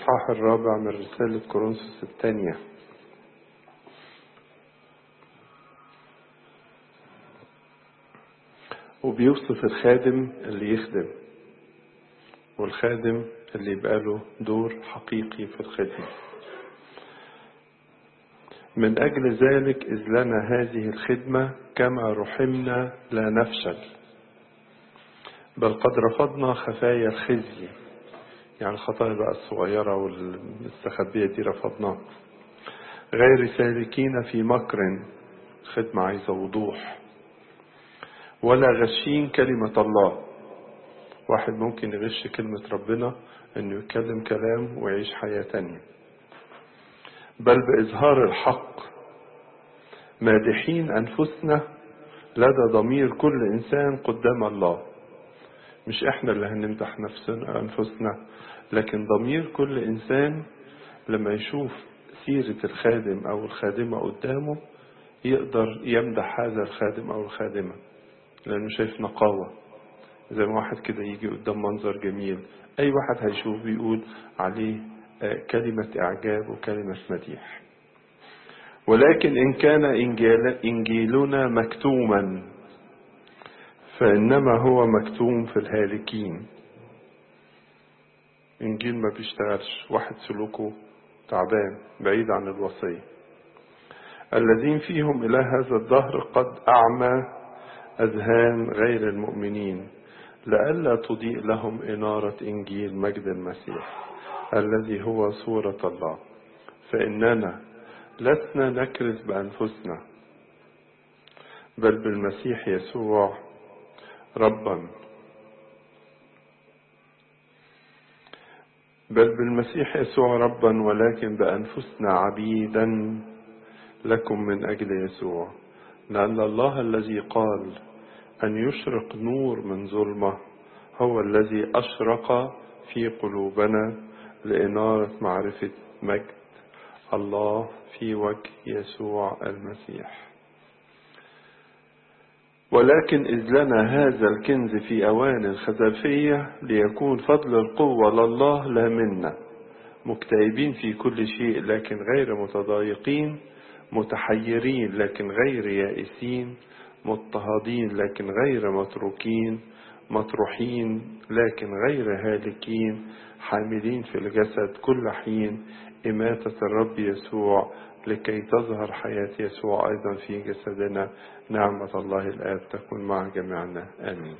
الإصحاح الرابع من رسالة كورنثوس الثانية وبيوصف الخادم اللي يخدم والخادم اللي يبقى له دور حقيقي في الخدمة من أجل ذلك إذ لنا هذه الخدمة كما رحمنا لا نفشل بل قد رفضنا خفايا الخزي يعني الخطايا بقى الصغيرة والمستخبية دي رفضناها غير سالكين في مكر خدمة عايزة وضوح ولا غشين كلمة الله واحد ممكن يغش كلمة ربنا انه يتكلم كلام ويعيش حياة تانية بل بإظهار الحق مادحين أنفسنا لدى ضمير كل إنسان قدام الله مش احنا اللي هنمدح نفسنا أنفسنا لكن ضمير كل إنسان لما يشوف سيرة الخادم أو الخادمة قدامه يقدر يمدح هذا الخادم أو الخادمة لأنه شايف نقاوة زي ما واحد كده يجي قدام منظر جميل أي واحد هيشوف بيقول عليه كلمة إعجاب وكلمة مديح ولكن إن كان إنجيل إنجيلنا مكتوما فإنما هو مكتوم في الهالكين إنجيل ما بيشتغلش واحد سلوكه تعبان بعيد عن الوصية الذين فيهم إلى هذا الدهر قد أعمى أذهان غير المؤمنين لئلا تضيء لهم إنارة إنجيل مجد المسيح الذي هو صورة الله فإننا لسنا نكرز بأنفسنا بل بالمسيح يسوع ربا بل بالمسيح يسوع ربا ولكن بأنفسنا عبيدا لكم من أجل يسوع لأن الله الذي قال أن يشرق نور من ظلمة هو الذي أشرق في قلوبنا لإنارة معرفة مجد الله في وجه يسوع المسيح ولكن إذ لنا هذا الكنز في أوان خزفية ليكون فضل القوة لله لا منا مكتئبين في كل شيء لكن غير متضايقين متحيرين لكن غير يائسين مضطهدين لكن غير متروكين مطروحين لكن غير هالكين حاملين في الجسد كل حين إماتة الرب يسوع لكي تظهر حياة يسوع أيضا في جسدنا نعمة الله الآب تكون مع جميعنا آمين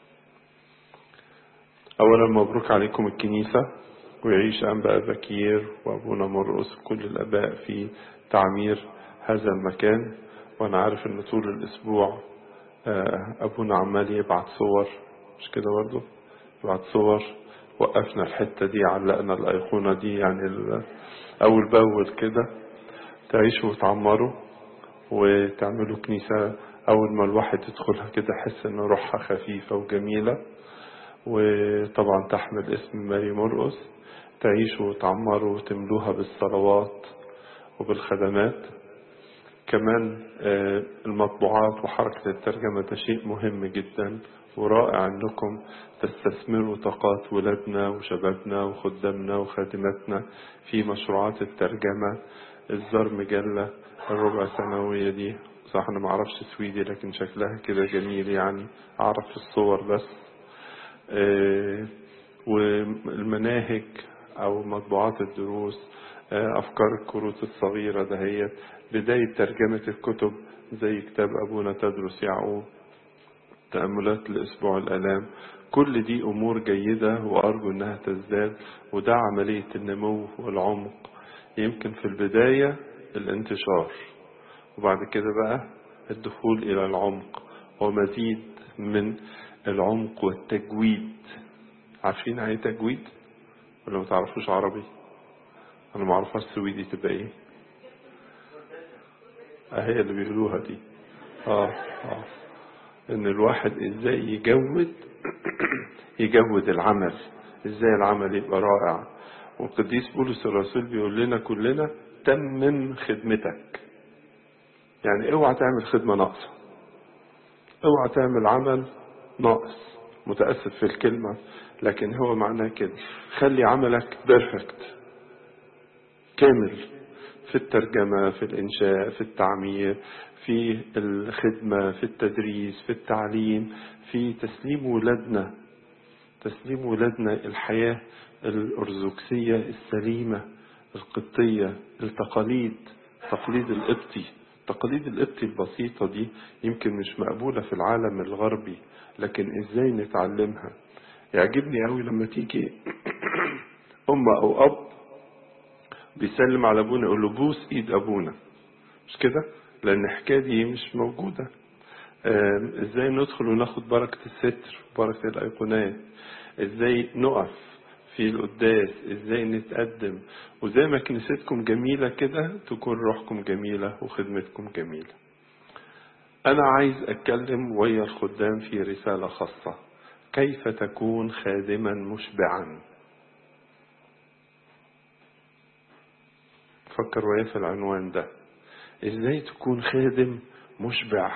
أولا مبروك عليكم الكنيسة ويعيش أنباء بكير وأبونا مرقس كل الأباء في تعمير هذا المكان وأنا عارف أن طول الأسبوع أبونا عمال يبعت صور مش كده برضه يبعت صور وقفنا الحتة دي علقنا الأيقونة دي يعني أول بأول كده تعيشوا وتعمروا وتعملوا كنيسة أول ما الواحد يدخلها كده يحس إن روحها خفيفة وجميلة وطبعا تحمل اسم ماري مرقس تعيشوا وتعمروا وتملوها بالصلوات وبالخدمات كمان المطبوعات وحركة الترجمة ده شيء مهم جدا ورائع أنكم تستثمروا طاقات ولادنا وشبابنا وخدامنا وخادماتنا في مشروعات الترجمة إصدار مجلة الربع سنوية دي صح أنا معرفش سويدي لكن شكلها كده جميل يعني أعرف في الصور بس والمناهج أو مطبوعات الدروس أفكار الكروت الصغيرة دهيت بداية ترجمة الكتب زي كتاب أبونا تدرس يعقوب تأملات لأسبوع الآلام كل دي أمور جيدة وأرجو أنها تزداد وده عملية النمو والعمق يمكن في البداية الانتشار وبعد كده بقى الدخول إلى العمق ومزيد من العمق والتجويد عارفين يعني تجويد ولا ما تعرفوش عربي أنا ما أعرفها السويدي تبقى إيه هي اللي بيقولوها دي آه آه ان الواحد ازاي يجود يجود العمل ازاي العمل يبقى رائع والقديس بولس الرسول بيقول لنا كلنا تمم خدمتك يعني اوعى تعمل خدمة ناقصة اوعى تعمل عمل ناقص متأسف في الكلمة لكن هو معناه كده خلي عملك بيرفكت كامل في الترجمة في الإنشاء في التعمير في الخدمة في التدريس في التعليم في تسليم ولادنا تسليم ولادنا الحياة الأرثوذكسية السليمة القبطية التقاليد تقليد القبطي التقاليد القبطي البسيطة دي يمكن مش مقبولة في العالم الغربي لكن ازاي نتعلمها يعجبني قوي لما تيجي أم أو أب بيسلم على أبونا يقول له بوس إيد أبونا مش كده؟ لأن الحكاية دي مش موجودة ازاي ندخل وناخد بركة الستر بركة الأيقونات ازاي نقف في القداس ازاي نتقدم وزي ما كنيستكم جميلة كده تكون روحكم جميلة وخدمتكم جميلة أنا عايز أتكلم ويا الخدام في رسالة خاصة كيف تكون خادما مشبعا فكر ويا في العنوان ده ازاي تكون خادم مشبع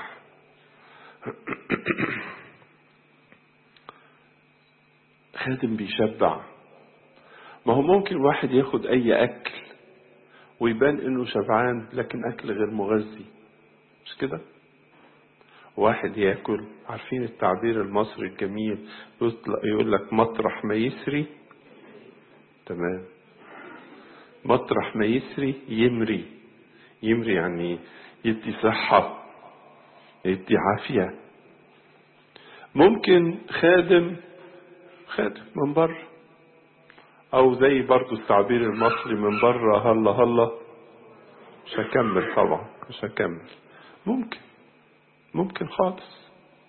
خادم بيشبع ما هو ممكن واحد ياخد اي اكل ويبان انه شبعان لكن اكل غير مغذي مش كده واحد ياكل عارفين التعبير المصري الجميل يقول لك مطرح ما يسري تمام مطرح ما يسري يمري يمري يعني يدي صحة يدي عافية ممكن خادم خادم من بره او زي برضو التعبير المصري من بره هلا هلا مش هكمل طبعا مش هكمل ممكن ممكن خالص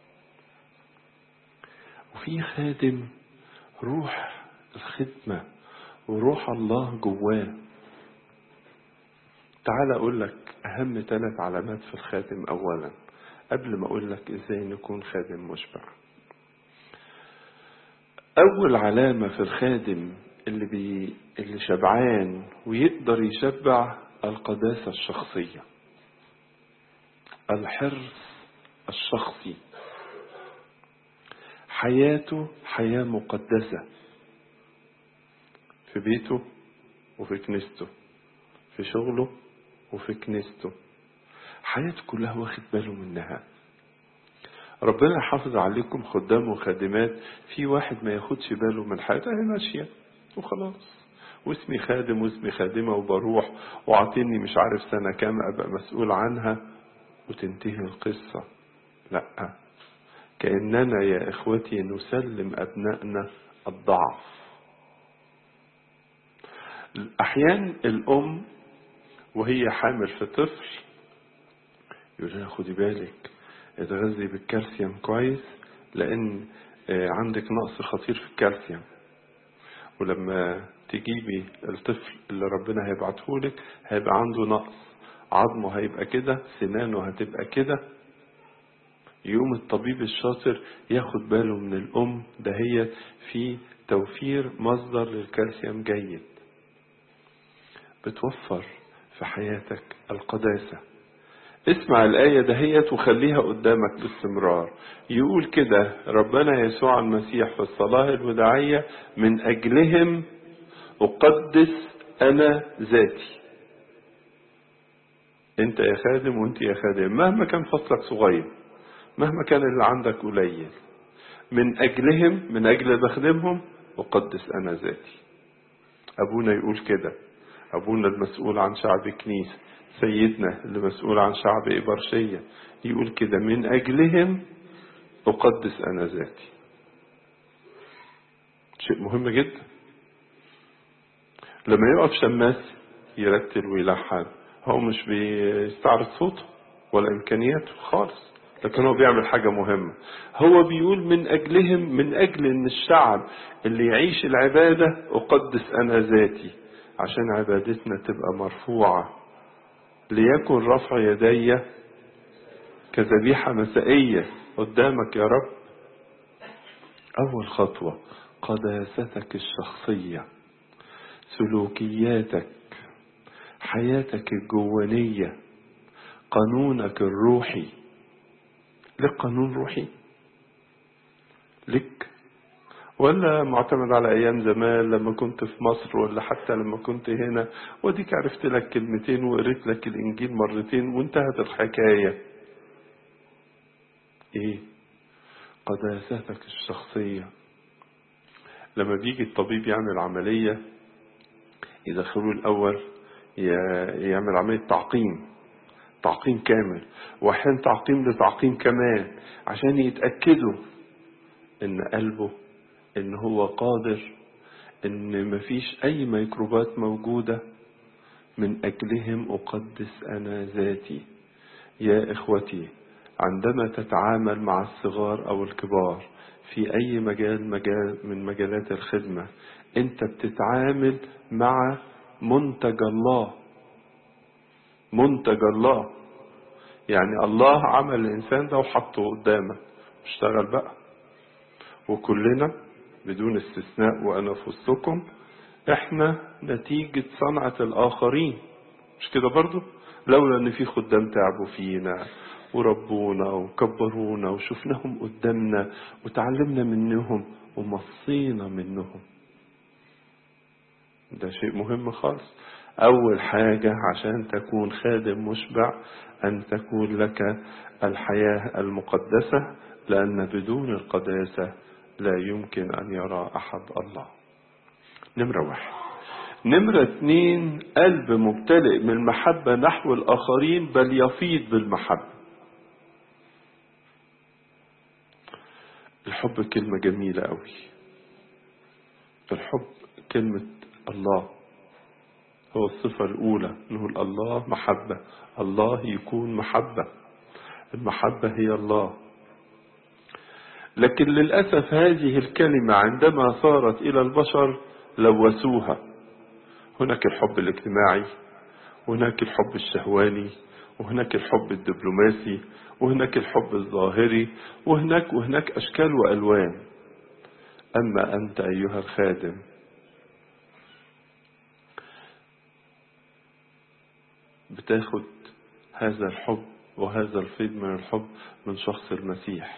وفي خادم روح الخدمة وروح الله جواه تعال اقول لك اهم ثلاث علامات في الخادم اولا قبل ما اقول لك ازاي نكون خادم مشبع اول علامة في الخادم اللي بي اللي شبعان ويقدر يشبع القداسة الشخصية الحرص الشخصي حياته حياة مقدسة في بيته وفي كنيسته في شغله وفي كنيسته حياته كلها واخد باله منها ربنا يحافظ عليكم خدام وخادمات في واحد ما ياخدش باله من حياته هي ماشية وخلاص واسمي خادم واسمي خادمة وبروح وعطيني مش عارف سنة كام أبقى مسؤول عنها وتنتهي القصة لا كأننا يا إخوتي نسلم أبنائنا الضعف أحيانا الأم وهي حامل في طفل يقول لها خدي بالك اتغذي بالكالسيوم كويس لأن عندك نقص خطير في الكالسيوم ولما تجيبي الطفل اللي ربنا هيبعته لك هيبقى عنده نقص عظمه هيبقى كده سنانه هتبقى كده يقوم الطبيب الشاطر ياخد باله من الأم دهيت في توفير مصدر للكالسيوم جيد بتوفر في حياتك القداسة اسمع الآية دهيت وخليها قدامك باستمرار يقول كده ربنا يسوع المسيح في الصلاة الوداعية من أجلهم أقدس أنا ذاتي أنت يا خادم وأنت يا خادم مهما كان فصلك صغير مهما كان اللي عندك قليل من أجلهم من أجل اللي بخدمهم أقدس أنا ذاتي أبونا يقول كده أبونا المسؤول عن شعب كنيسة سيدنا اللي مسؤول عن شعب إبرشية يقول كده من أجلهم أقدس أنا ذاتي شيء مهم جدا لما يقف شماس يرتل ويلحن هو مش بيستعرض صوته ولا إمكانياته خالص لكن هو بيعمل حاجة مهمة هو بيقول من أجلهم من أجل أن الشعب اللي يعيش العبادة أقدس أنا ذاتي عشان عبادتنا تبقى مرفوعة ليكن رفع يدي كذبيحة مسائية قدامك يا رب أول خطوة قداستك الشخصية سلوكياتك حياتك الجوانية قانونك الروحي لك قانون روحي لك ولا معتمد على أيام زمان لما كنت في مصر ولا حتى لما كنت هنا وديك عرفت لك كلمتين وقريت لك الإنجيل مرتين وانتهت الحكاية إيه قداستك الشخصية لما بيجي الطبيب يعمل عملية يدخلوه الأول يعمل عملية تعقيم تعقيم كامل وأحيانا تعقيم لتعقيم كمان عشان يتأكدوا إن قلبه إن هو قادر إن مفيش أي ميكروبات موجودة من أجلهم أقدس أنا ذاتي يا إخوتي عندما تتعامل مع الصغار أو الكبار في أي مجال, مجال من مجالات الخدمة أنت بتتعامل مع منتج الله منتج الله يعني الله عمل الإنسان ده وحطه قدامك اشتغل بقى وكلنا بدون استثناء وأنا في وسطكم احنا نتيجة صنعة الآخرين مش كده برضو لولا ان في خدام تعبوا فينا وربونا وكبرونا وشفناهم قدامنا وتعلمنا منهم ومصينا منهم ده شيء مهم خالص أول حاجة عشان تكون خادم مشبع أن تكون لك الحياة المقدسة لأن بدون القداسة لا يمكن أن يرى أحد الله نمرة واحد نمرة اتنين قلب ممتلئ من المحبة نحو الآخرين بل يفيض بالمحبة الحب كلمة جميلة قوي الحب كلمة الله هو الصفة الأولى نقول الله محبة الله يكون محبة المحبة هي الله لكن للأسف هذه الكلمة عندما صارت إلى البشر لوثوها هناك الحب الاجتماعي وهناك الحب الشهواني وهناك الحب الدبلوماسي وهناك الحب الظاهري وهناك وهناك أشكال وألوان أما أنت أيها الخادم بتاخد هذا الحب وهذا الفيض من الحب من شخص المسيح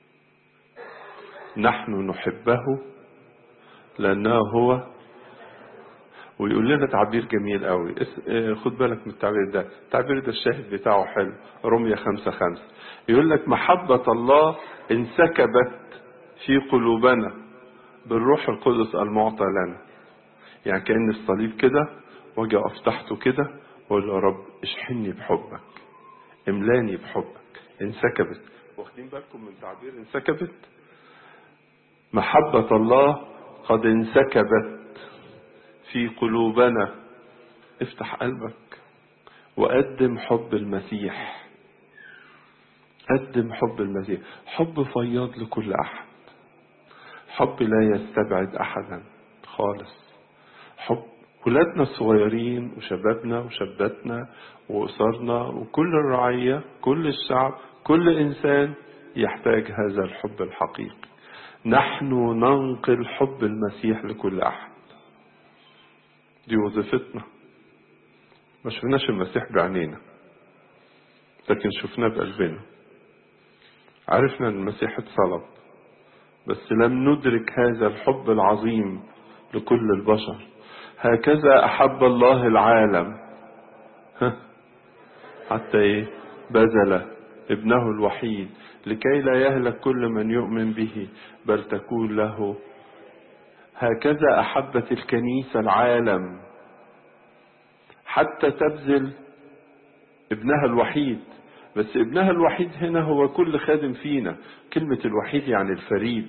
نحن نحبه لأنه هو ويقول لنا تعبير جميل قوي خد بالك من التعبير ده التعبير ده الشاهد بتاعه حلو رمية خمسة خمسة يقول لك محبة الله انسكبت في قلوبنا بالروح القدس المعطى لنا يعني كأن الصليب كده واجي افتحته كده واقول يا رب اشحني بحبك املاني بحبك انسكبت واخدين بالكم من تعبير انسكبت محبة الله قد انسكبت في قلوبنا افتح قلبك وقدم حب المسيح قدم حب المسيح حب فياض لكل احد حب لا يستبعد احدا خالص حب ولادنا الصغيرين وشبابنا وشاباتنا وأسرنا وكل الرعية كل الشعب كل إنسان يحتاج هذا الحب الحقيقي نحن ننقل حب المسيح لكل أحد دي وظيفتنا ما شفناش المسيح بعينينا لكن شفناه بقلبنا عرفنا ان المسيح اتصلب بس لم ندرك هذا الحب العظيم لكل البشر هكذا أحب الله العالم ها حتى إيه بذل ابنه الوحيد لكي لا يهلك كل من يؤمن به بل تكون له هكذا أحبت الكنيسة العالم حتى تبذل ابنها الوحيد بس ابنها الوحيد هنا هو كل خادم فينا كلمة الوحيد يعني الفريد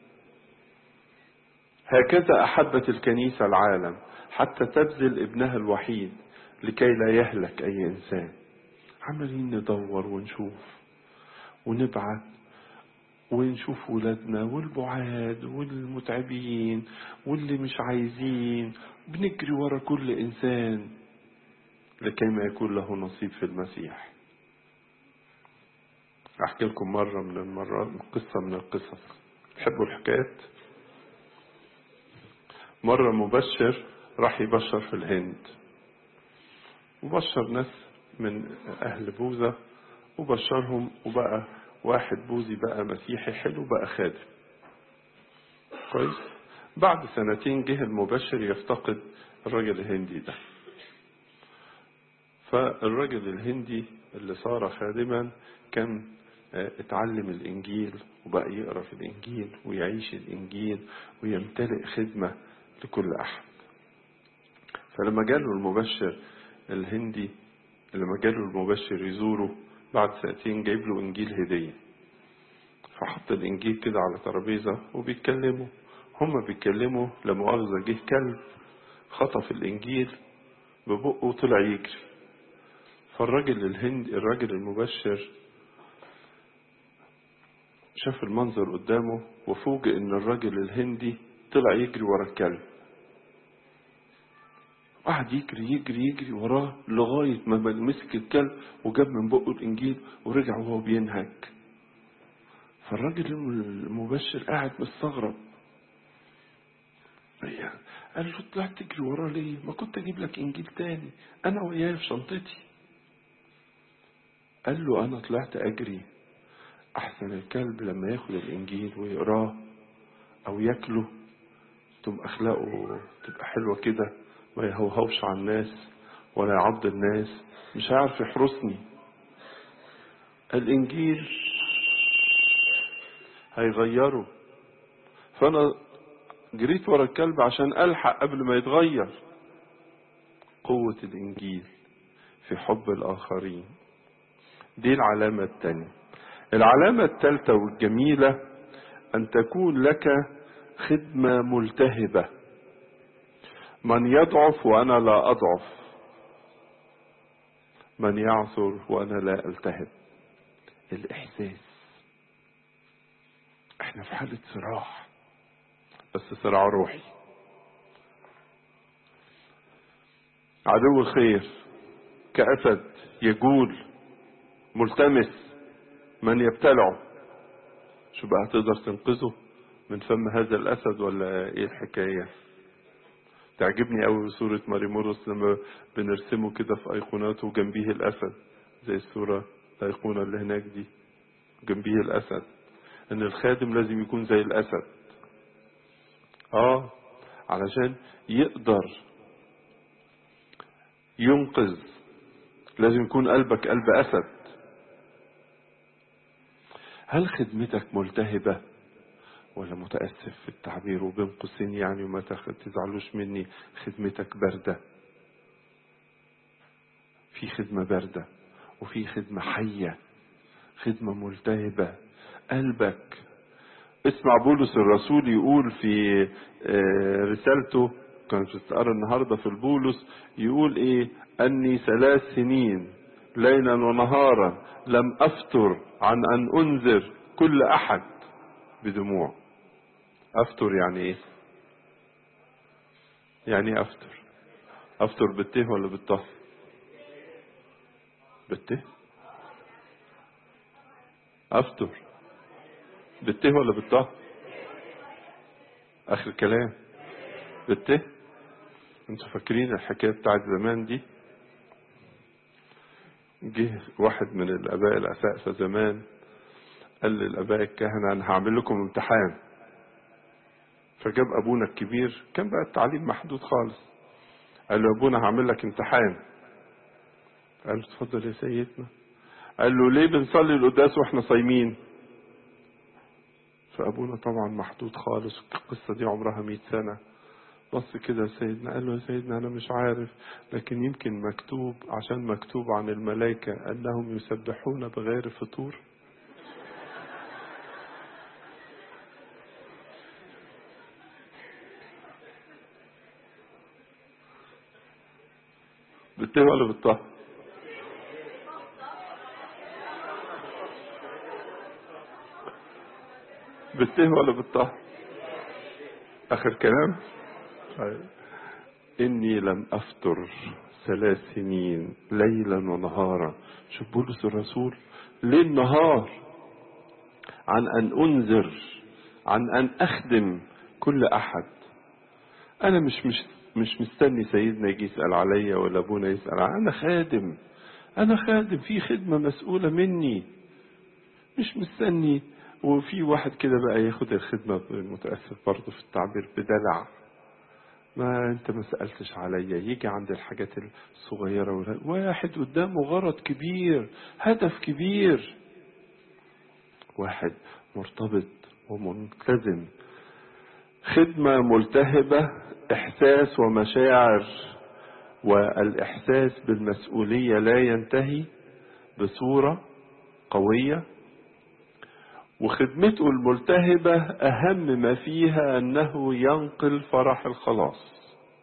هكذا أحبت الكنيسة العالم حتى تبذل ابنها الوحيد لكي لا يهلك أي إنسان عمالين ندور ونشوف ونبعت ونشوف ولادنا والبعاد والمتعبين واللي مش عايزين بنجري ورا كل إنسان لكي ما يكون له نصيب في المسيح أحكي لكم مرة من المرات قصة من القصص تحبوا الحكايات مرة مبشر راح يبشر في الهند وبشر ناس من أهل بوذا وبشرهم وبقى واحد بوذي بقى مسيحي حلو بقى خادم كويس بعد سنتين جه المبشر يفتقد الراجل الهندي ده فالراجل الهندي اللي صار خادما كان اتعلم الإنجيل وبقى يقرأ في الإنجيل ويعيش الإنجيل ويمتلئ خدمة لكل أحد فلما جاله المبشر الهندي لما جاله المبشر يزوره بعد سنتين جايب له إنجيل هدية فحط الإنجيل كده على ترابيزة وبيتكلموا هما بيتكلموا لمؤاخذة جه كلب خطف الإنجيل ببقه وطلع يجري فالراجل الهند الراجل المبشر شاف المنظر قدامه وفوجئ ان الراجل الهندي طلع يجري ورا الكلب قعد يجري يجري يجري وراه لغاية ما مسك الكلب وجاب من بقه الإنجيل ورجع وهو بينهج فالراجل المبشر قاعد مستغرب قال له طلعت تجري وراه ليه؟ ما كنت أجيب لك إنجيل تاني أنا وياه في شنطتي قال له أنا طلعت أجري أحسن الكلب لما ياخد الإنجيل ويقراه أو ياكله تبقى أخلاقه تبقى حلوة كده ما يهوهوش على الناس ولا يعض الناس مش هيعرف يحرسني الإنجيل هيغيره فأنا جريت ورا الكلب عشان ألحق قبل ما يتغير قوة الإنجيل في حب الآخرين دي العلامة الثانية العلامة الثالثة والجميلة أن تكون لك خدمة ملتهبة من يضعف وأنا لا أضعف من يعثر وأنا لا ألتهب الإحساس احنا في حالة صراع بس صراع روحي عدو الخير كأسد يجول ملتمس من يبتلعه شو بقى هتقدر تنقذه من فم هذا الأسد ولا ايه الحكاية تعجبني قوي صورة ماري مورس لما بنرسمه كده في أيقوناته وجنبيه الأسد زي الصورة الأيقونة اللي هناك دي جنبيه الأسد إن الخادم لازم يكون زي الأسد آه علشان يقدر ينقذ لازم يكون قلبك قلب أسد هل خدمتك ملتهبة ولا متأسف في التعبير وبين قوسين يعني وما تزعلوش مني خدمتك باردة في خدمة باردة وفي خدمة حية خدمة ملتهبة قلبك اسمع بولس الرسول يقول في رسالته كانت بتتقرا النهارده في البولس يقول ايه اني ثلاث سنين ليلا ونهارا لم افتر عن ان انذر كل احد بدموع افتر يعني ايه يعني ايه افتر افتر بالته ولا بالطه بالته افتر بالته ولا بالطه اخر كلام بالته انتوا فاكرين الحكايه بتاعت زمان دي جه واحد من الاباء الاساتذه زمان قال للاباء الكهنه انا هعمل لكم امتحان فجاب ابونا الكبير كان بقى التعليم محدود خالص قال له ابونا هعمل لك امتحان قال له اتفضل يا سيدنا قال له ليه بنصلي القداس واحنا صايمين فابونا طبعا محدود خالص القصه دي عمرها مئة سنه بص كده سيدنا قال له يا سيدنا انا مش عارف لكن يمكن مكتوب عشان مكتوب عن الملائكه انهم يسبحون بغير فطور بالته ولا بالطه بالته ولا بالطه اخر كلام طيب. اني لم افتر ثلاث سنين ليلا ونهارا شوف بولس الرسول ليل نهار عن ان انذر عن ان اخدم كل احد انا مش مش مش مستني سيدنا يجي يسال عليا ولا ابونا يسال عليا انا خادم انا خادم في خدمه مسؤوله مني مش مستني وفي واحد كده بقى ياخد الخدمة متأسف برضه في التعبير بدلع ما انت ما سألتش عليا يجي عند الحاجات الصغيرة ولا- واحد قدامه غرض كبير هدف كبير واحد مرتبط وملتزم خدمة ملتهبة إحساس ومشاعر والإحساس بالمسؤولية لا ينتهي بصورة قوية وخدمته الملتهبة أهم ما فيها أنه ينقل فرح الخلاص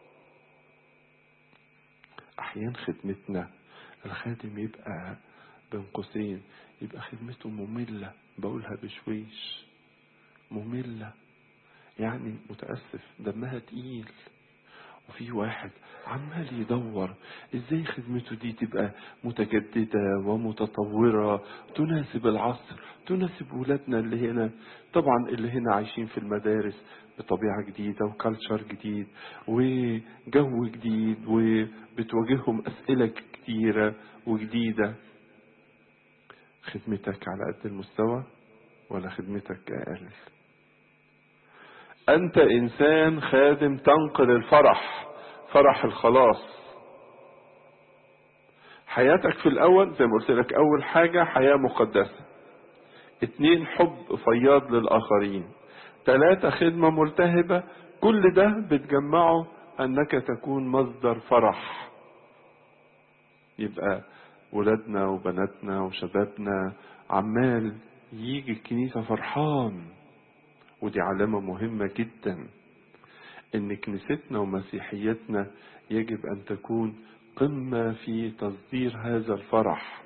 أحيانا خدمتنا الخادم يبقى بين قوسين يبقى خدمته مملة بقولها بشويش مملة يعني متأسف دمها تقيل وفي واحد عمال يدور ازاي خدمته دي تبقى متجددة ومتطورة تناسب العصر تناسب ولادنا اللي هنا طبعا اللي هنا عايشين في المدارس بطبيعة جديدة وكالتشر جديد وجو جديد وبتواجههم أسئلة كتيرة وجديدة خدمتك على قد المستوى ولا خدمتك أقل أنت إنسان خادم تنقل الفرح فرح الخلاص حياتك في الأول زي ما قلت لك أول حاجة حياة مقدسة اتنين حب فياض للآخرين تلاتة خدمة ملتهبة كل ده بتجمعه أنك تكون مصدر فرح يبقى ولادنا وبناتنا وشبابنا عمال يجي الكنيسة فرحان ودي علامة مهمة جدا ان كنيستنا ومسيحيتنا يجب ان تكون قمة في تصدير هذا الفرح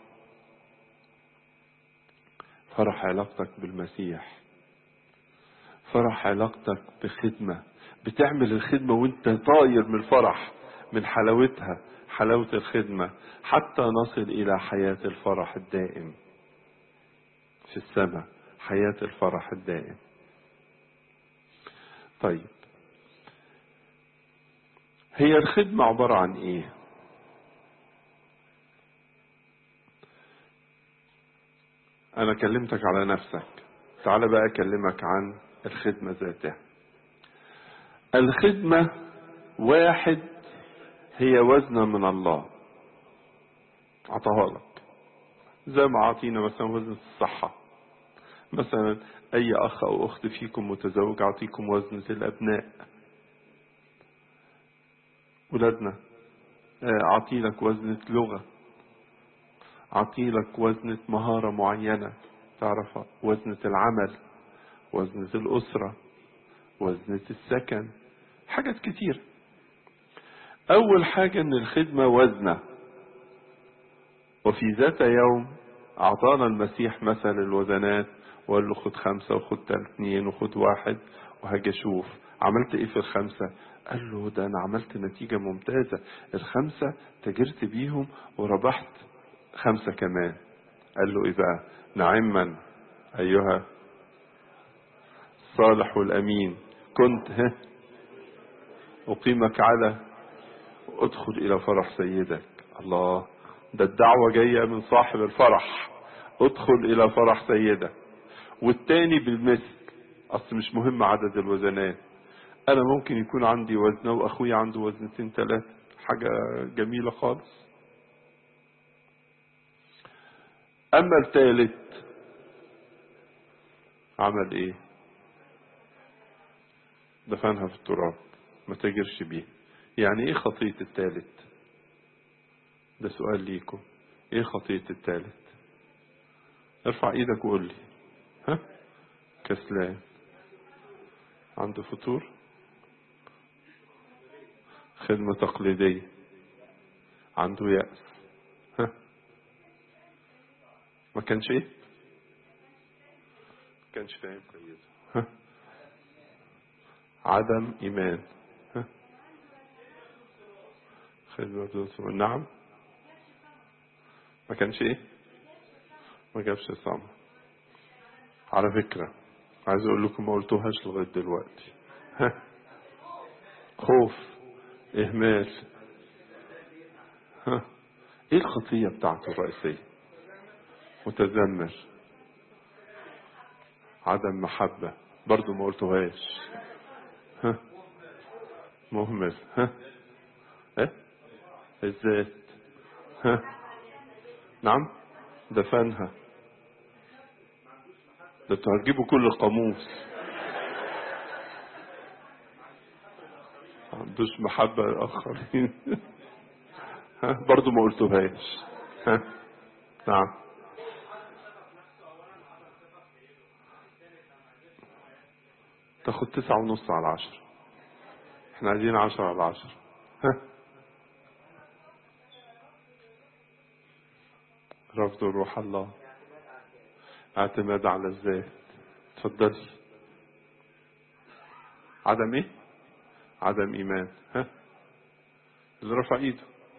فرح علاقتك بالمسيح فرح علاقتك بخدمة بتعمل الخدمة وانت طاير من الفرح من حلاوتها حلاوة الخدمة حتى نصل إلى حياة الفرح الدائم في السماء حياة الفرح الدائم طيب هي الخدمة عبارة عن ايه انا كلمتك على نفسك تعال بقى اكلمك عن الخدمة ذاتها الخدمة واحد هي وزنة من الله عطاها لك زي ما عطينا مثلا وزنة الصحة مثلا أي أخ أو أخت فيكم متزوج أعطيكم وزنة الأبناء ولادنا أعطي لك وزنة لغة أعطي لك وزنة مهارة معينة تعرفها وزنة العمل وزنة الأسرة وزنة السكن حاجات كتير أول حاجة إن الخدمة وزنة وفي ذات يوم أعطانا المسيح مثل الوزنات وقال له خد خمسة وخد اثنين وخد واحد وهاجي أشوف عملت إيه في الخمسة قال له ده أنا عملت نتيجة ممتازة الخمسة تجرت بيهم وربحت خمسة كمان قال له إيه بقى نعما أيها الصالح والأمين كنت ها أقيمك على ادخل إلى فرح سيدك الله ده الدعوة جاية من صاحب الفرح ادخل إلى فرح سيدك والتاني بالمثل أصل مش مهم عدد الوزنات أنا ممكن يكون عندي وزنة وأخويا عنده وزنتين ثلاثة حاجة جميلة خالص أما الثالث عمل إيه دفنها في التراب ما تجرش بيه يعني إيه خطية الثالث ده سؤال ليكم إيه خطية الثالث ارفع إيدك وقول لي ها كسلان عنده فطور خدمة تقليدية عنده يأس ها ما كانش ايه ما كانش فاهم كويس ها عدم ايمان ها خدمة بدون نعم ما كانش ايه ما جابش صامة على فكرة عايز اقول لكم ما قلتوهاش لغاية دلوقتي ها خوف اهمال ها ايه الخطية بتاعته الرئيسية متذمر عدم محبة برضو ما قلتوهاش ها مهمل ها ايه الذات ها نعم دفنها ده انتوا هتجيبوا كل القاموس ما عندوش محبة للآخرين ها برضو ما قلتوهاش ها نعم تاخد تسعة ونص على عشر احنا عايزين عشرة على عشر ها رفض روح الله اعتماد على الذات اتفضلي عدم ايه عدم ايمان ها اللي رفع ايده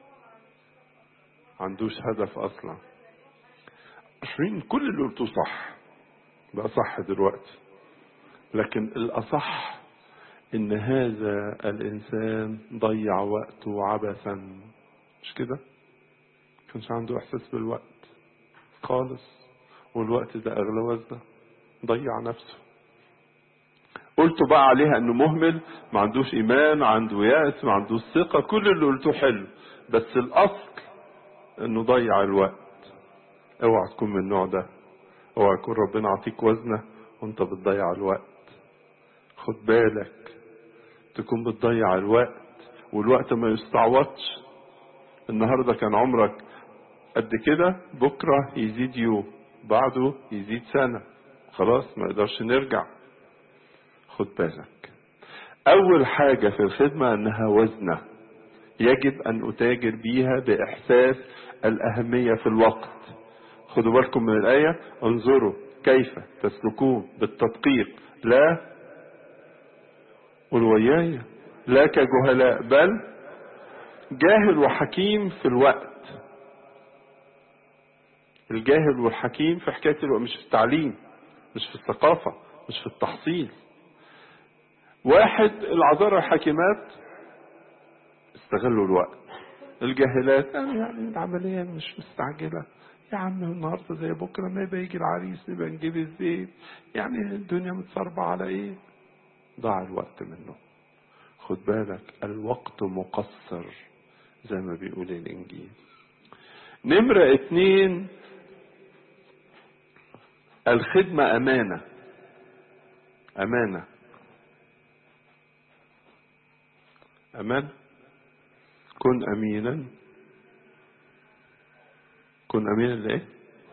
عندوش هدف اصلا عشرين كل اللي قلته صح بقى صح دلوقتي لكن الاصح ان هذا الانسان ضيع وقته عبثا مش كده كانش عنده احساس بالوقت خالص والوقت ده اغلى وزنه ضيع نفسه قلت بقى عليها انه مهمل ما عندوش ايمان عنده يأس ما عندوش ثقة كل اللي قلته حلو بس الاصل انه ضيع الوقت اوعى تكون من النوع ده اوعى يكون ربنا عطيك وزنة وانت بتضيع الوقت خد بالك تكون بتضيع الوقت والوقت ما يستعوضش النهارده كان عمرك قد كده بكره يزيد يوم بعده يزيد سنه خلاص ما نقدرش نرجع خد بالك اول حاجه في الخدمه انها وزنه يجب ان اتاجر بيها باحساس الاهميه في الوقت خدوا بالكم من الايه انظروا كيف تسلكون بالتدقيق لا قل وياي لا كجهلاء بل جاهل وحكيم في الوقت الجاهل والحكيم في حكاية الوقت مش في التعليم مش في الثقافة مش في التحصيل واحد العذارى الحاكمات استغلوا الوقت الجاهلات قالوا يعني العملية مش مستعجلة يا عم النهارده زي بكره ما يبقى يجي العريس نبقى نجيب الزيت يعني الدنيا متصربة على ايه ضاع الوقت منه خد بالك الوقت مقصر زي ما بيقول الانجيل نمرة اتنين الخدمة امانة امانة امان كن امينا كن امينا لايه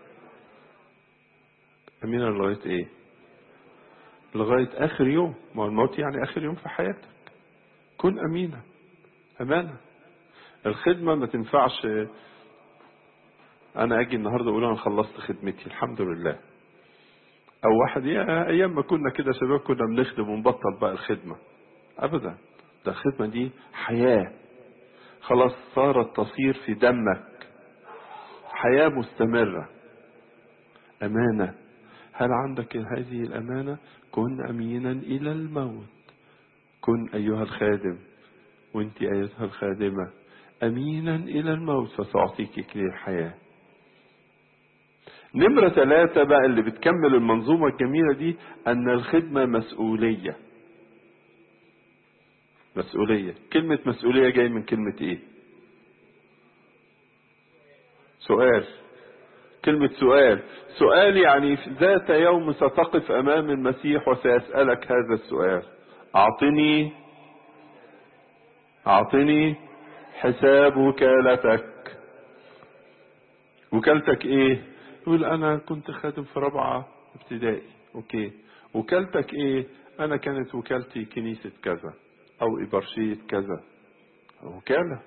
امينا لغاية ايه لغاية آخر يوم ما هو الموت يعني آخر يوم في حياتك كن أمينا أمانة الخدمة ما تنفعش أنا أجي النهاردة أقول أنا خلصت خدمتي الحمد لله أو واحد يا أيام ما كنا كده شباب كنا بنخدم ونبطل بقى الخدمة أبدا ده الخدمة دي حياة خلاص صارت تصير في دمك حياة مستمرة أمانة هل عندك هذه الأمانة كن أمينا إلى الموت كن أيها الخادم وانت أيتها الخادمة أمينا إلى الموت فسأعطيك كلي الحياة نمرة ثلاثة بقى اللي بتكمل المنظومة الجميلة دي أن الخدمة مسؤولية مسؤولية كلمة مسؤولية جاي من كلمة إيه سؤال كلمة سؤال سؤال يعني ذات يوم ستقف أمام المسيح وسيسألك هذا السؤال أعطني أعطني حساب وكالتك وكالتك إيه يقول أنا كنت خادم في رابعة ابتدائي أوكي وكالتك إيه أنا كانت وكالتي كنيسة كذا أو إبرشية كذا وكالة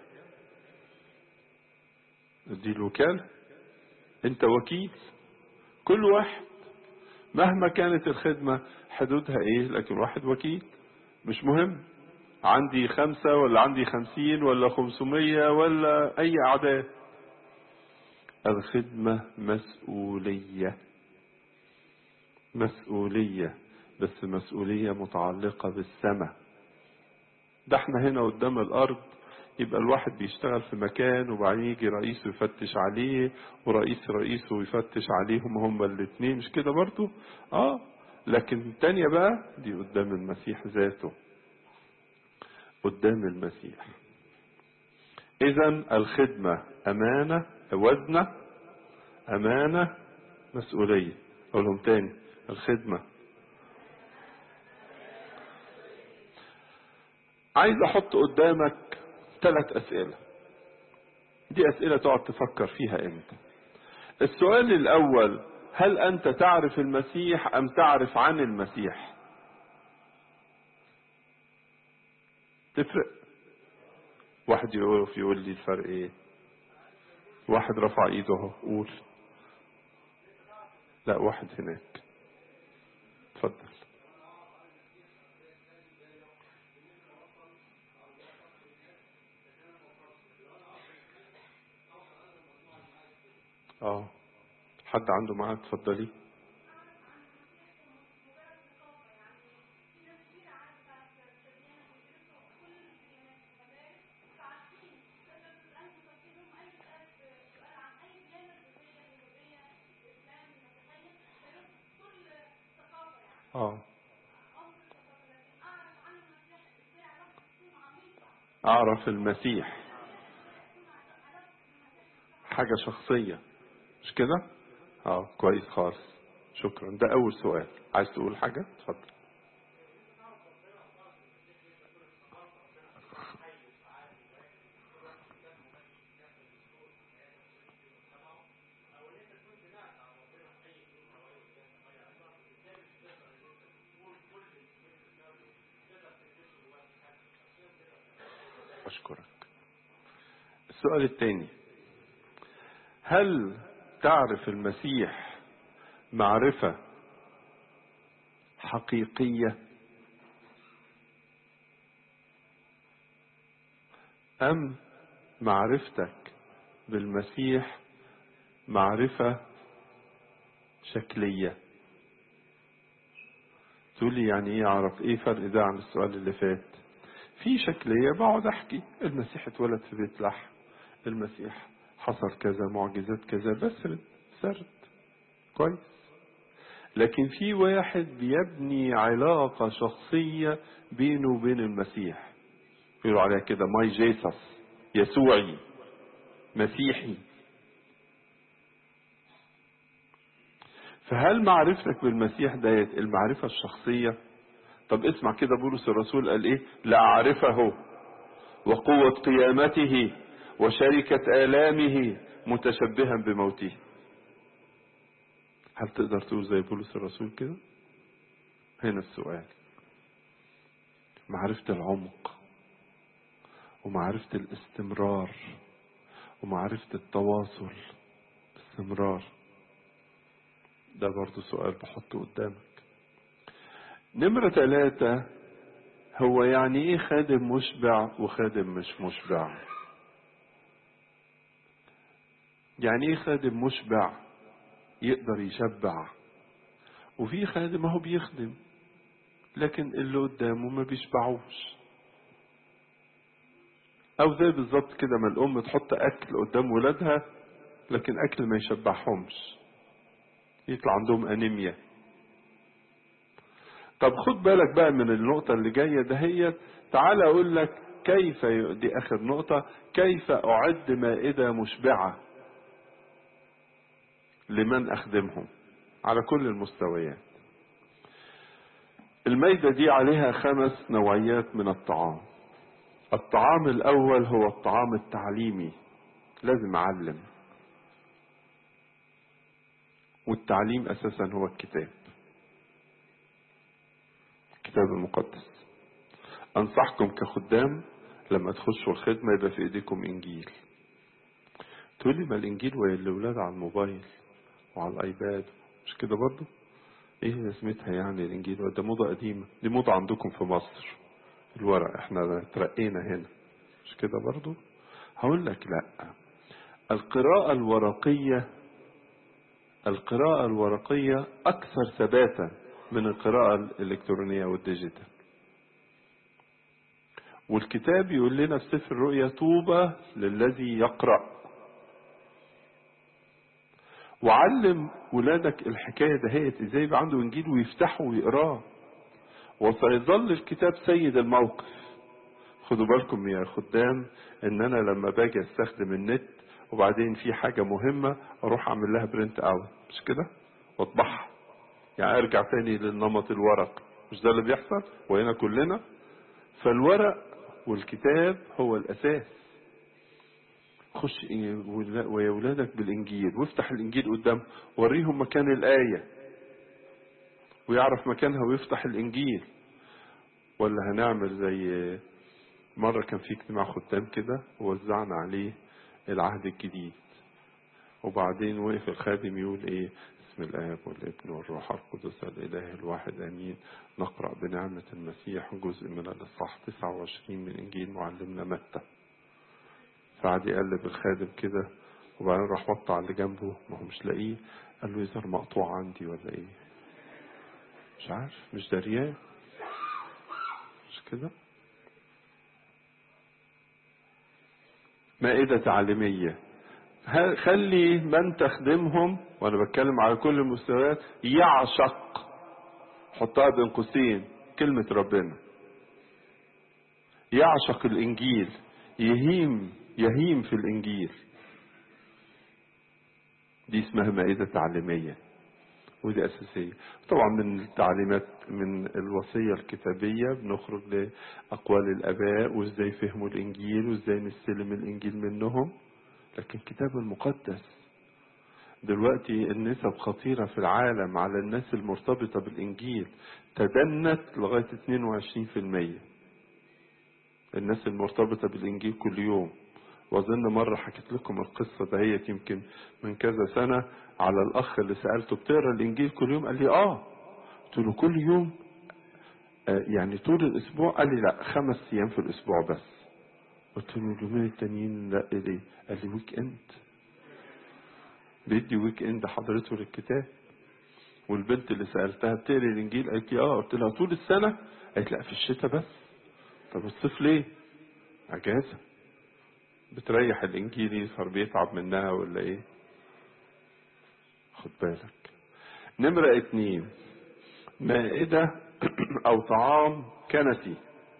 دي الوكالة انت وكيل كل واحد مهما كانت الخدمة حدودها ايه لكن واحد وكيل مش مهم عندي خمسة ولا عندي خمسين ولا خمسمية ولا اي اعداد الخدمة مسؤولية مسؤولية بس مسؤولية متعلقة بالسماء ده احنا هنا قدام الارض يبقى الواحد بيشتغل في مكان وبعدين يجي رئيسه يفتش عليه ورئيس رئيسه يفتش عليهم هما الاثنين مش كده برضو اه لكن التانية بقى دي قدام المسيح ذاته قدام المسيح اذا الخدمة امانة وزنة امانة مسؤولية اقولهم تاني الخدمة عايز احط قدامك ثلاث اسئلة دي اسئلة تقعد تفكر فيها انت السؤال الاول هل انت تعرف المسيح ام تعرف عن المسيح تفرق واحد يقف يقول لي الفرق ايه واحد رفع ايده اهو قول لا واحد هناك اتفضل اه حد عنده معاه اتفضلي اه اعرف المسيح حاجة شخصية مش كده اه كويس خالص شكرا ده اول سؤال عايز تقول حاجة اتفضل أشكرك السؤال الثاني هل تعرف المسيح معرفة حقيقية أم معرفتك بالمسيح معرفة شكلية تقولي يعني ايه اعرف ايه فرق ده عن السؤال اللي فات في شكلية بقعد احكي المسيح اتولد في بيت لحم المسيح حصل كذا معجزات كذا بسرد سرد كويس لكن في واحد بيبني علاقة شخصية بينه وبين المسيح يقولوا عليها كده ماي جيسس يسوعي مسيحي فهل معرفتك بالمسيح ديت المعرفة الشخصية طب اسمع كده بولس الرسول قال ايه لأعرفه وقوة قيامته وشركة آلامه متشبها بموته هل تقدر تقول زي بولس الرسول كده هنا السؤال معرفة العمق ومعرفة الاستمرار ومعرفة التواصل باستمرار ده برضو سؤال بحطه قدامك نمرة ثلاثة هو يعني ايه خادم مشبع وخادم مش مشبع يعني ايه خادم مشبع يقدر يشبع وفي خادم اهو بيخدم لكن اللي قدامه ما بيشبعوش او زي بالظبط كده ما الام تحط اكل قدام ولادها لكن اكل ما يشبعهمش يطلع عندهم انيميا طب خد بالك بقى من النقطة اللي جاية دهيت تعال اقول لك كيف ي- دي اخر نقطة كيف اعد مائدة مشبعة لمن اخدمهم على كل المستويات المائدة دي عليها خمس نوعيات من الطعام الطعام الاول هو الطعام التعليمي لازم اعلم والتعليم اساسا هو الكتاب الكتاب المقدس انصحكم كخدام لما تخشوا الخدمة يبقى في ايديكم انجيل تقول لي ما الانجيل والاولاد على الموبايل وعلى الايباد مش كده برضو ايه لازمتها يعني الانجيل ده موضة قديمة دي موضة عندكم في مصر الورق احنا ترقينا هنا مش كده برضو هقول لك لا القراءة الورقية القراءة الورقية أكثر ثباتا من القراءة الإلكترونية والديجيتال والكتاب يقول لنا في سفر الرؤيا طوبى للذي يقرأ وعلم ولادك الحكاية دهيت ازاي يبقى عنده انجيل ويفتحه ويقراه وسيظل الكتاب سيد الموقف خدوا بالكم يا خدام ان انا لما باجي استخدم النت وبعدين في حاجة مهمة اروح اعمل لها برنت اوت مش كده واطبعها يعني ارجع تاني للنمط الورق مش ده اللي بيحصل وهنا كلنا فالورق والكتاب هو الاساس خش ويا ولادك بالانجيل وافتح الانجيل قدام وريهم مكان الايه ويعرف مكانها ويفتح الانجيل ولا هنعمل زي مرة كان في اجتماع ختام كده ووزعنا عليه العهد الجديد وبعدين وقف الخادم يقول ايه بسم الاب والابن والروح القدس الاله الواحد امين نقرا بنعمه المسيح جزء من الاصحاح 29 من انجيل معلمنا متى فقعد يقلب الخادم كده وبعدين راح وطى على اللي جنبه ما هو مش لاقيه قال له يظهر مقطوع عندي ولا ايه مش عارف مش دريان مش كده مائدة تعليمية خلي من تخدمهم وانا بتكلم على كل المستويات يعشق حطها بين قوسين كلمة ربنا يعشق الانجيل يهيم يهيم في الانجيل دي اسمها مائدة تعليمية ودي أساسية طبعا من التعليمات من الوصية الكتابية بنخرج لأقوال الآباء وإزاي فهموا الإنجيل وإزاي نستلم الإنجيل منهم لكن الكتاب المقدس دلوقتي النسب خطيرة في العالم على الناس المرتبطة بالإنجيل تدنت لغاية 22% الناس المرتبطة بالإنجيل كل يوم وأظن مرة حكيت لكم القصة دهيت يمكن من كذا سنة على الأخ اللي سألته بتقرا الإنجيل كل يوم قال لي آه قلت له كل يوم آه يعني طول الأسبوع قال لي لا خمس أيام في الأسبوع بس قلت له اليومين التانيين لا ليه؟ قال لي ويك إند بيدي ويك إند حضرته للكتاب والبنت اللي سألتها بتقري الإنجيل قالت لي آه قلت لها طول السنة قالت لا في الشتاء بس طب الصيف ليه؟ أجازة بتريح الإنجيل يظهر بيتعب منها ولا إيه؟ خد بالك نمرة اتنين مائدة أو طعام كنسي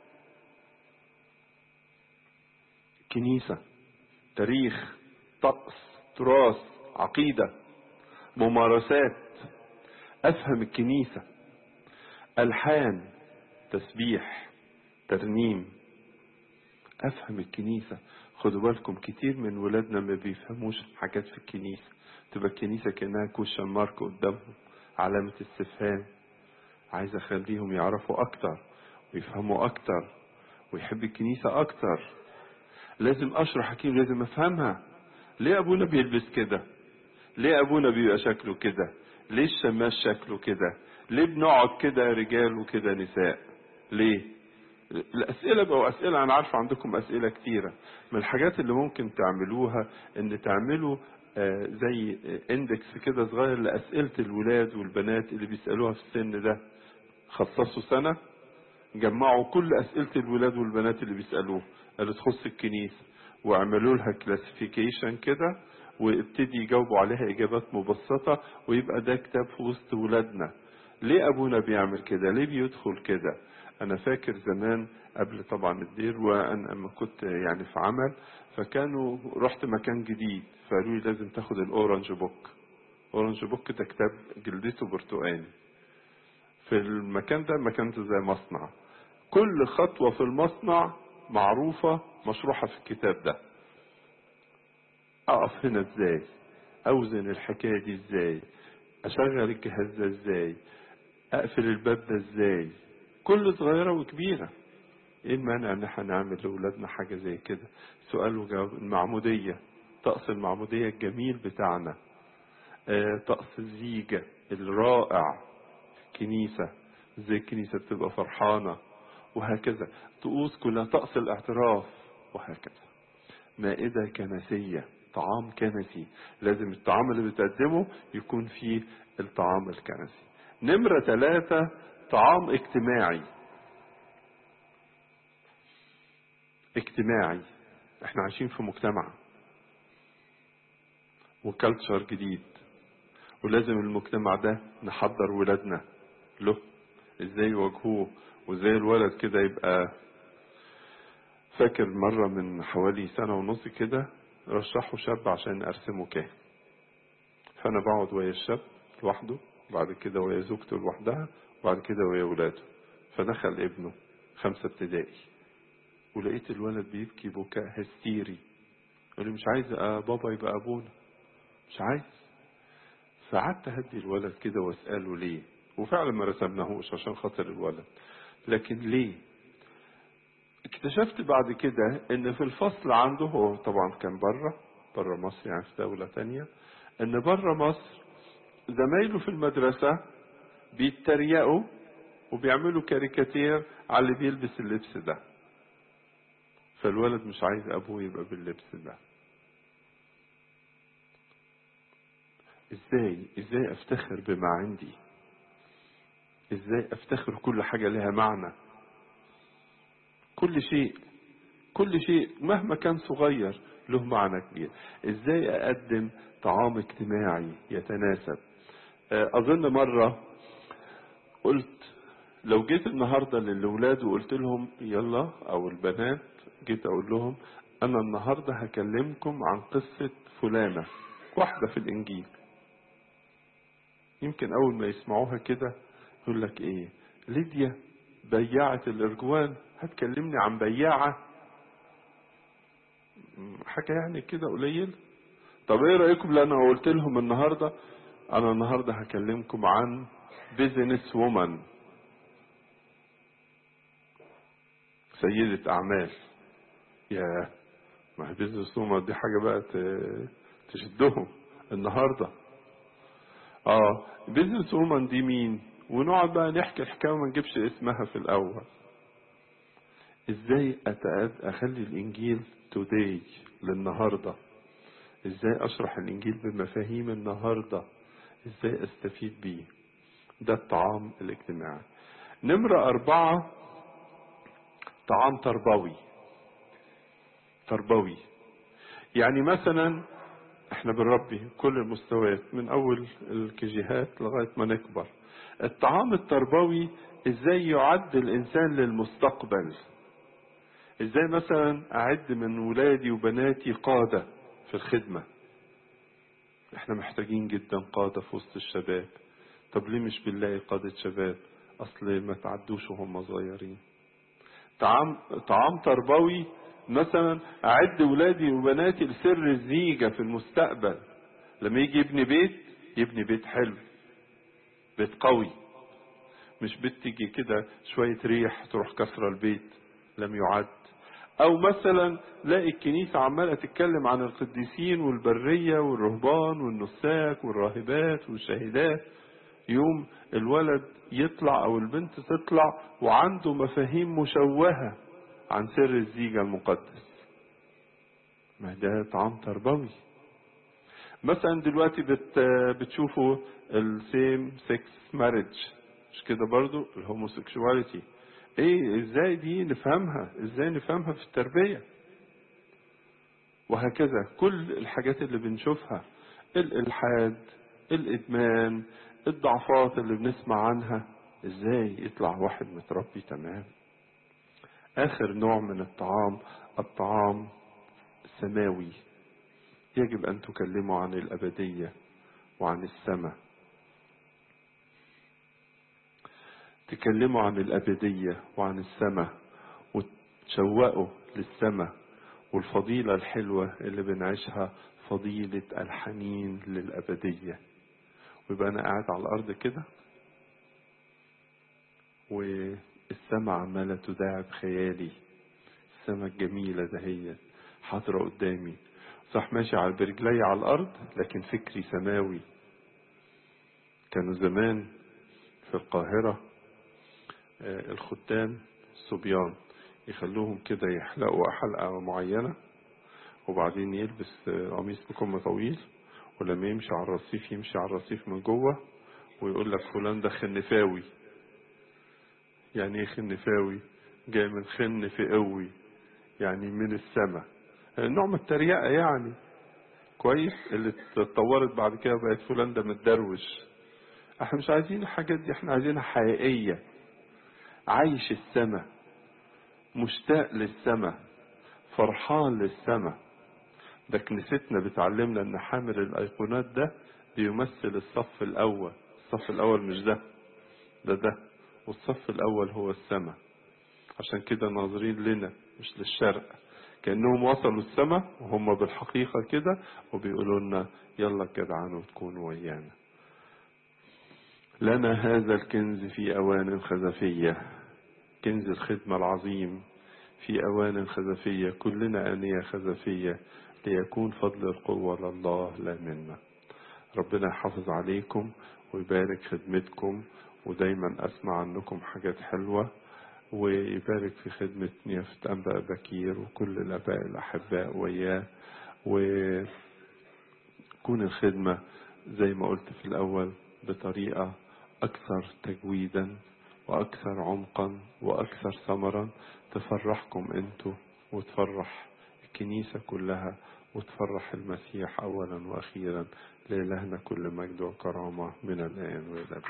كنيسة تاريخ طقس تراث عقيدة ممارسات أفهم الكنيسة ألحان تسبيح ترنيم أفهم الكنيسة خدوا بالكم كتير من ولادنا ما بيفهموش حاجات في الكنيسة تبقى الكنيسة كأنها كوشن مارك قدامهم علامة استفهام عايز أخليهم يعرفوا أكتر ويفهموا أكتر ويحب الكنيسة أكتر لازم أشرح أكيد لازم أفهمها ليه أبونا بيلبس كده ليه أبونا بيبقى شكله كده ليه الشماس شكله كده ليه بنقعد كده رجال وكده نساء ليه الأسئلة بقوا أسئلة أنا عارف عندكم أسئلة كتيرة من الحاجات اللي ممكن تعملوها إن تعملوا آه زي اندكس كده صغير لأسئلة الولاد والبنات اللي بيسألوها في السن ده خصصوا سنة جمعوا كل أسئلة الولاد والبنات اللي بيسألوه اللي تخص الكنيسة واعملوا لها كلاسيفيكيشن كده وابتدي يجاوبوا عليها إجابات مبسطة ويبقى ده كتاب في وسط ولادنا ليه أبونا بيعمل كده ليه بيدخل كده أنا فاكر زمان قبل طبعا الدير وأنا لما كنت يعني في عمل فكانوا رحت مكان جديد فقالوا لي لازم تاخد الأورنج بوك أورنج بوك ده كتاب جلدته برتقاني في المكان ده مكان ده زي مصنع كل خطوة في المصنع معروفة مشروحة في الكتاب ده أقف هنا ازاي أوزن الحكاية دي ازاي أشغل الجهاز ده ازاي أقفل الباب ده ازاي كل صغيرة وكبيرة ايه المانع ان احنا نعمل لاولادنا حاجة زي كده سؤال وجواب المعمودية طقس المعمودية الجميل بتاعنا آه طقس الزيجة الرائع كنيسة ازاي الكنيسة بتبقى فرحانة وهكذا طقوس كلها طقس الاعتراف وهكذا مائدة كنسية طعام كنسي لازم الطعام اللي بتقدمه يكون فيه الطعام الكنسي نمرة ثلاثة طعام اجتماعي اجتماعي احنا عايشين في مجتمع وكالتشر جديد ولازم المجتمع ده نحضر ولادنا له ازاي يواجهوه وازاي الولد كده يبقى فاكر مرة من حوالي سنة ونص كده رشحوا شاب عشان ارسمه كاهن فانا بقعد ويا الشاب لوحده وبعد كده ويا زوجته لوحدها وبعد كده ويا ولاده فدخل ابنه خمسة ابتدائي ولقيت الولد بيبكي بكاء هستيري يقول لي مش عايز بابا يبقى ابونا مش عايز فقعدت اهدي الولد كده واساله ليه وفعلا ما رسمناهوش عشان خاطر الولد لكن ليه اكتشفت بعد كده ان في الفصل عنده هو طبعا كان بره بره مصر يعني في دولة تانية ان بره مصر زمايله في المدرسة بيتريقوا وبيعملوا كاريكاتير على اللي بيلبس اللبس ده فالولد مش عايز ابوه يبقى باللبس ده ازاي ازاي افتخر بما عندي ازاي افتخر كل حاجة لها معنى كل شيء كل شيء مهما كان صغير له معنى كبير ازاي اقدم طعام اجتماعي يتناسب اظن مرة قلت لو جيت النهاردة للولاد وقلت لهم يلا او البنات جيت اقول لهم انا النهاردة هكلمكم عن قصة فلانة واحدة في الانجيل يمكن اول ما يسمعوها كده يقول لك ايه ليديا بياعة الارجوان هتكلمني عن بياعة حاجة يعني كده قليل طب ايه رأيكم لو انا قلت لهم النهاردة انا النهاردة هكلمكم عن بيزنس وومن سيدة اعمال يا ما هي بيزنس وومن دي حاجة بقى تشدهم النهاردة اه بيزنس وومن دي مين ونقعد بقى نحكي الحكاية وما نجيبش اسمها في الاول ازاي أتأد اخلي الانجيل توداي للنهاردة ازاي اشرح الانجيل بمفاهيم النهاردة ازاي استفيد بيه ده الطعام الاجتماعي نمرة اربعة طعام تربوي تربوي يعني مثلا احنا بنربي كل المستويات من اول الكيجيهات لغاية ما نكبر الطعام التربوي ازاي يعد الانسان للمستقبل ازاي مثلا اعد من ولادي وبناتي قادة في الخدمة احنا محتاجين جدا قادة في وسط الشباب طب ليه مش بنلاقي قادة شباب اصل ما تعدوش وهم صغيرين طعام طعام تربوي مثلا اعد ولادي وبناتي لسر الزيجة في المستقبل لما يجي يبني بيت يبني بيت حلو بيت قوي مش بيت تيجي كده شوية ريح تروح كسر البيت لم يعد او مثلا لاقي الكنيسة عمالة تتكلم عن القديسين والبرية والرهبان والنساك والراهبات والشهيدات يوم الولد يطلع او البنت تطلع وعنده مفاهيم مشوهة عن سر الزيجة المقدس ما ده طعام تربوي مثلا دلوقتي بت بتشوفوا السيم سكس ماريج مش كده برضو الهوموسيكشواليتي ايه ازاي دي نفهمها ازاي نفهمها في التربية وهكذا كل الحاجات اللي بنشوفها الالحاد الادمان الضعفات اللي بنسمع عنها ازاي يطلع واحد متربي تمام اخر نوع من الطعام الطعام السماوي يجب ان تكلموا عن الابدية وعن السماء تكلموا عن الأبدية وعن السماء وتشوقوا للسماء والفضيلة الحلوة اللي بنعيشها فضيلة الحنين للأبدية ويبقى أنا قاعد على الأرض كده والسماء عمالة تداعب خيالي السماء الجميلة دهيت حاضرة قدامي صح ماشي على برجلي على الأرض لكن فكري سماوي كانوا زمان في القاهرة الختان الصبيان يخلوهم كده يحلقوا حلقة معينة وبعدين يلبس قميص بكم طويل ولما يمشي على الرصيف يمشي على الرصيف من جوه ويقول لك فلان ده خنفاوي يعني ايه خنفاوي جاي من خن في قوي يعني من السماء نوع من التريقة يعني كويس اللي اتطورت بعد كده بقت فلان ده متدروش احنا مش عايزين الحاجات دي احنا عايزينها حقيقية عايش السماء مشتاق للسماء فرحان للسماء ده كنيستنا بتعلمنا ان حامل الايقونات ده بيمثل الصف الاول الصف الاول مش ده ده ده والصف الاول هو السماء عشان كده ناظرين لنا مش للشرق كأنهم وصلوا السماء وهم بالحقيقة كده وبيقولوا لنا يلا جدعان وتكونوا ويانا لنا هذا الكنز في أوان خزفية كنز الخدمة العظيم في أوان خزفية كلنا آنية خزفية ليكون فضل القوة لله لا منا ربنا يحافظ عليكم ويبارك خدمتكم ودايما أسمع عنكم حاجات حلوة ويبارك في خدمة نيافة أنباء بكير وكل الآباء الأحباء وياه وكون الخدمة زي ما قلت في الأول بطريقة أكثر تجويدا وأكثر عمقا وأكثر ثمرا تفرحكم أنتوا وتفرح الكنيسة كلها وتفرح المسيح أولا وأخيرا لإلهنا كل مجد وكرامة من الآن وإلى الأبد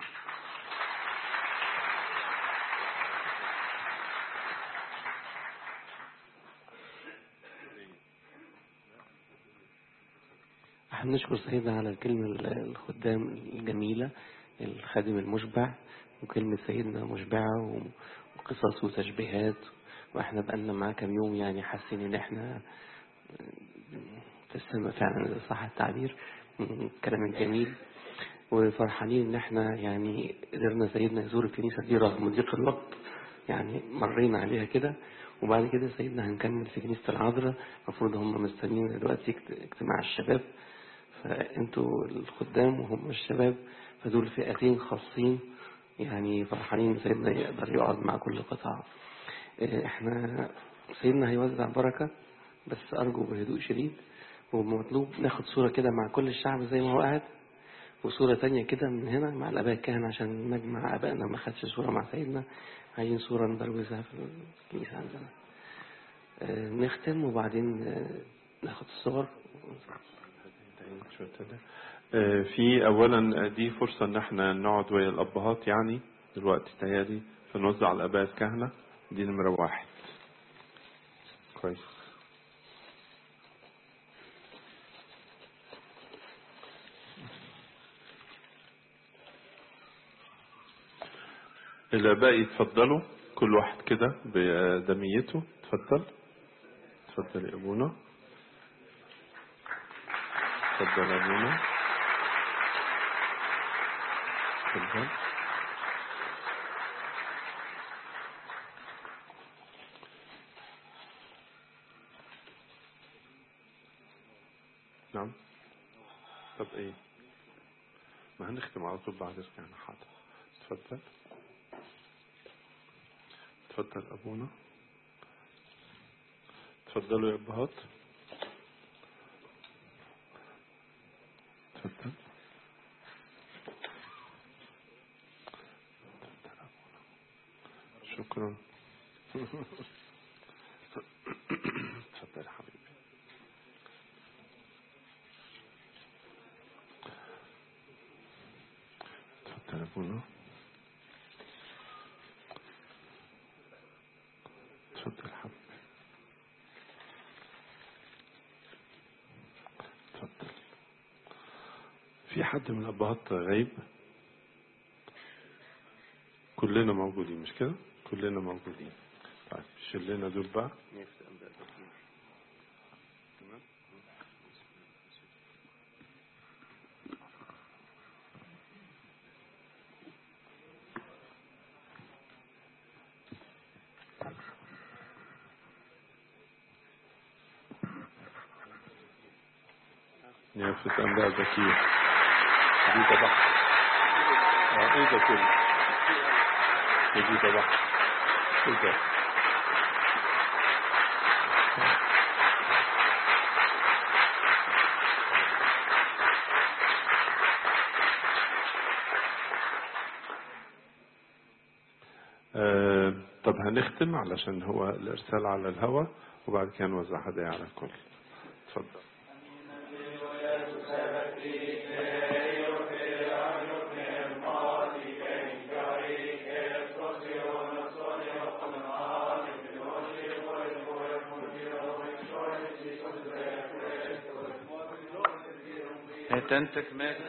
احنا نشكر سيدنا على الكلمة الخدام الجميلة الخادم المشبع وكلمة سيدنا مشبعة وقصص وتشبيهات واحنا بقالنا معاه كام يوم يعني حاسين ان احنا في السماء فعلا اذا صح التعبير كلام جميل وفرحانين ان احنا يعني قدرنا سيدنا يزور الكنيسة دي رغم ضيق الوقت يعني مرينا عليها كده وبعد كده سيدنا هنكمل في كنيسة العذراء المفروض هم مستنيين دلوقتي اجتماع الشباب فانتوا الخدام وهم الشباب فدول فئتين خاصين يعني فرحانين سيدنا يقدر يقعد مع كل قطاع احنا سيدنا هيوزع بركة بس أرجو بهدوء شديد ومطلوب ناخد صورة كده مع كل الشعب زي ما هو قاعد وصورة تانية كده من هنا مع الآباء الكهنة عشان نجمع آبائنا ما خدش صورة مع سيدنا عايزين صورة ندروزها في الكنيسة عندنا اه نختم وبعدين اه ناخد الصور في اولا دي فرصه ان احنا نقعد ويا الابهات يعني دلوقتي تهيالي فنوزع على الاباء الكهنه دي نمره واحد كويس الاباء يتفضلوا كل واحد كده بدميته اتفضل اتفضل يا ابونا اتفضل يا ابونا اتفضل نعم طب ايه ما هنختم على طول بعد ركعنا حاضر اتفضل اتفضل ابونا اتفضلوا يا ابهات اتفضل شكرا اتفضل يا حبيبي اتفضل يا ابونا اتفضل يا حبيبي اتفضل في حد من الابهات غايب كلنا موجودين مش كده كلنا موجودين طيب شيل لنا دول بقى تمام نافس أنباء ذكية دي تبع اه ايه ده كله دي تبع ايه ده آه طب هنختم علشان هو الإرسال على الهواء وبعد كده نوزع هدايا على الكل اتفضل Etentek meg,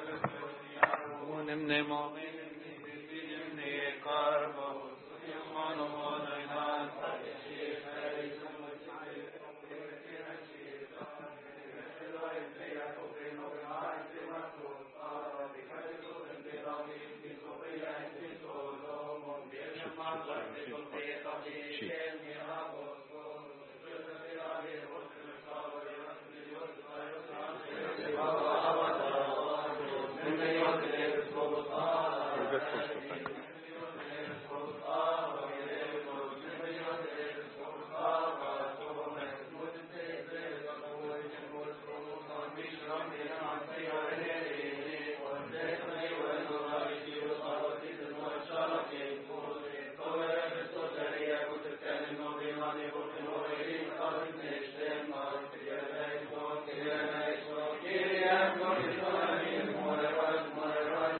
nem nem amen, nem ne karma, mano mano inan, Thank you.